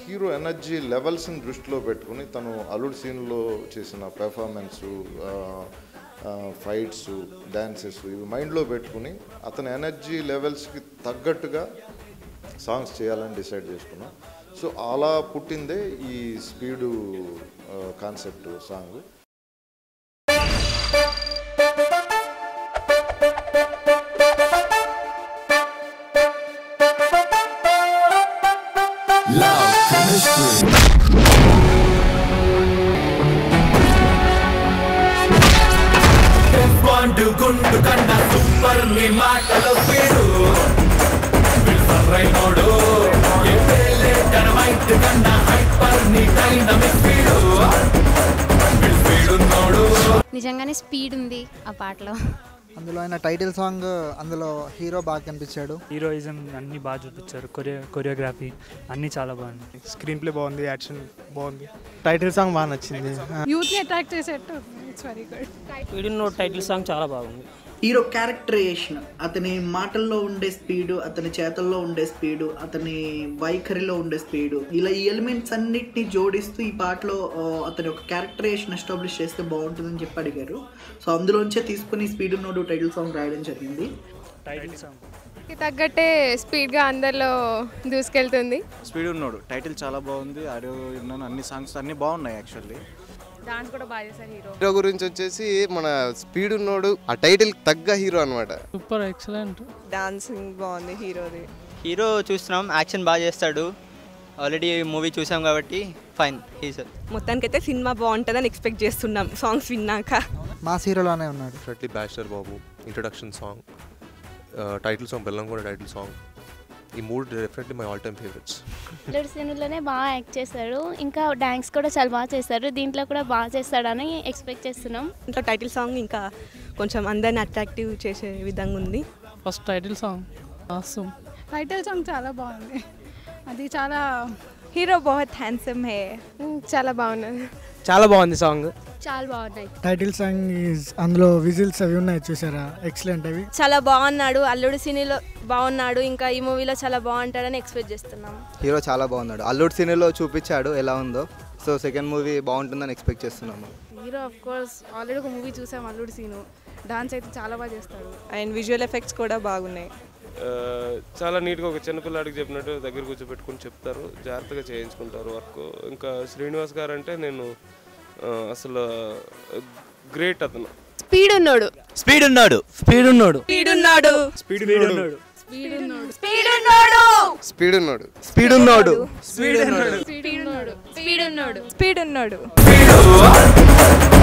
Hero energy లెవెల్స్ని దృష్టిలో పెట్టుకుని తను అల్లుడు సీన్లో చేసిన పెర్ఫార్మెన్సు ఫైట్స్ డ్యాన్సెస్ ఇవి మైండ్లో పెట్టుకుని అతని ఎనర్జీ లెవెల్స్కి తగ్గట్టుగా సాంగ్స్ చేయాలని డిసైడ్ చేసుకున్నాం సో అలా పుట్టిందే ఈ speed concept song Love, chemistry. గుండు గుండు కన్న సూపర్ నీ మాటలో స్పీడు సర్రైనోడు డైనమైట్ కన్న హైపర్ నీ డైనమిక్ స్పీడు స్పీడున్నోడు నిజంగానే స్పీడ్ ఉంది ఆ పాటలో అందులో ఆయన టైటిల్ సాంగ్ అందులో హీరో బాగా కనిపించాడు హీరోయిజం అన్నీ బాగా చూపించారు కొరియో కొరియోగ్రఫీ అన్నీ చాలా బాగుంది స్క్రీన్ ప్లే బాగుంది యాక్షన్ బాగుంది టైటిల్ సాంగ్ బాగా నచ్చింది యూత్ని అట్రాక్ట్ చేసేట్టు it's very good video note title song చాలా బాగుంది హీరో క్యారెక్టరైజేషన్ అతని మాటల్లో ఉండే స్పీడు అతని చేతల్లో ఉండే స్పీడు అతని వైఖరిలో ఉండే స్పీడు ఇలా ఈ ఎలిమెంట్స్ అన్నిటిని జోడిస్తూ ఈ పాటలో ఆ, అతని ఒక క్యారెక్టరైజేషన్ ఎస్టాబ్లిష్ చేస్తే బాగుంటుందని చెప్పి అడిగారు సో అందులోంచే తీసుకుని స్పీడ్ నోడు టైటిల్ సాంగ్ రాయడం జరిగింది టైటిల్ సాంగ్ తగ్గట్టే స్పీడ్గా అందరిలో దూసుకెళ్తుంది స్పీడ్ ఉన్నాడు టైటిల్ చాలా బాగుంది ఆడియో విన్నాను అన్ని సాంగ్స్ అన్ని బాగున్నాయి యాక్చువల్లీ డాన్స్ కూడా బాగా చేశారు హీరో హీరో గురించి వచ్చేసి మన స్పీడ్ ఉన్నోడు ఆ టైటిల్ తగ్గ హీరో అనమాట సూపర్ ఎక్సలెంట్ డాన్సింగ్ బాగుంది హీరోది హీరో చూస్తున్నాం యాక్షన్ బాగా చేస్తాడు ఆల్రెడీ మూవీ చూసాం కాబట్టి ఫైన్ హీస్ మొత్తానికైతే సినిమా బాగుంటుందని ఎక్స్పెక్ట్ చేస్తున్నాం సాంగ్స్ విన్నాక మా హీరోలోనే ఉన్నాడు definitely bachelor Babu introduction song title song బెల్లం కూడా టైటిల్ సాంగ్ ఈ మూడు definitely my all time favourites Alludu సినిమాలోనే బాగా యాక్ట్ చేశారు ఇంకా డాన్స్ కూడా చాలా బాగా చేశారు దీంట్లో కూడా బాగా చేస్తాడని ఎక్స్పెక్ట్ చేస్తున్నాం ఇంట్లో టైటిల్ సాంగ్ ఇంకా కొంచెం అందరిని అట్రాక్టివ్ చేసే విధంగా ఉంది first title song awesome title song చాలా బాగుంది అది చాలా హీరో బహుత్ హ్యాండ్సమ్ హే చాలా బాగున్నది చాలా బాగుంది సాంగ్ చాలా బాగున్నాయి టైటిల్ సాంగ్ అందులో విజిల్స్ అవి ఉన్నాయి చూసారా ఎక్సలెంట్ అవి చాలా బాగున్నాడు అల్లుడు సినీలో బాగున్నాడు ఇంకా ఈ మూవీలో చాలా బాగుంటాడని ఎక్స్పెక్ట్ చేస్తున్నాం హీరో చాలా బాగున్నాడు అల్లుడు సినిమాలో చూపించాడు ఎలా ఉందో సో సెకండ్ మూవీ బాగుంటుందని ఎక్స్పెక్ట్ చేస్తున్నాము హీరో ఆఫ్ కోర్స్ ఆల్రెడీ ఒక మూవీ చూసాం అల్లుడు సీను డాన్స్ అయితే చాలా బాగా చేస్తాడు అండ్ విజువల్ ఎఫెక్ట్స్ కూడా బాగున్నాయి చాలా నీట్గా ఒక చిన్నపిల్లాడికి చెప్పినట్టు దగ్గర కూర్చోబెట్టుకుని చెప్తారు జాగ్రత్తగా చేయించుకుంటారు వర్క్ ఇంకా శ్రీనివాస్ గారు అంటే నేను ఆ, అసలు గ్రేట్ అతను స్పీడ్ ఉన్నాడు స్పీడ్ ఉన్నాడు స్పీడ్ ఉన్నాడు స్పీడ్ ఉన్నాడు స్పీడ్ ఉన్నాడు స్పీడ్ ఉన్నాడు స్పీడ్ ఉన్నాడు స్పీడ్ ఉన్నాడు స్పీడ్ ఉన్నాడు స్పీడ్ ఉన్నాడు స్పీడ్ ఉన్నాడు స్పీడ్